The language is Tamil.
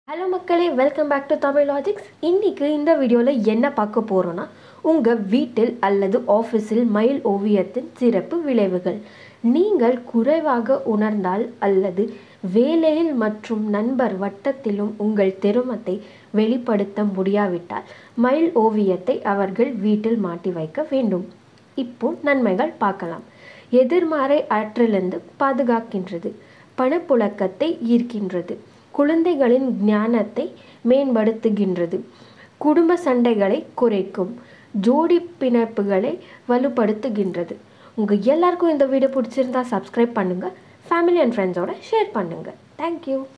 ஹலோ மக்களே welcome back to Tamil logics இன்றைக்கி இந்த வீடியோவில் என்ன பார்க்க போகிறோன்னா உங்கள் வீட்டில் அல்லது ஆஃபீஸில் மயில் ஓவியத்தின் சிறப்பு விளைவுகள் நீங்கள் குறைவாக உணர்ந்தால் அல்லது வேலையில் மற்றும் நண்பர் வட்டத்திலும் உங்கள் திறமத்தை வெளிப்படுத்த முடியாவிட்டால் மயில் ஓவியத்தை அவர்கள் வீட்டில் மாட்டி வைக்க வேண்டும் இப்போ நன்மைகள் பார்க்கலாம் எதிர்மறை ஆற்றிலிருந்து பாதுகாக்கின்றது பணப்புழக்கத்தை ஈர்க்கின்றது குழந்தைகளின் ஞானத்தை மேம்படுத்துகின்றது குடும்ப சண்டைகளை குறைக்கும் ஜோடி பிணைப்புகளை வலுப்படுத்துகின்றது உங்கள் எல்லாருக்கும் இந்த வீடியோ பிடிச்சிருந்தா சப்ஸ்கிரைப் பண்ணுங்கள் ஃபேமிலி அண்ட் ஃப்ரெண்ட்ஸோட ஷேர் பண்ணுங்கள் தேங்க்யூ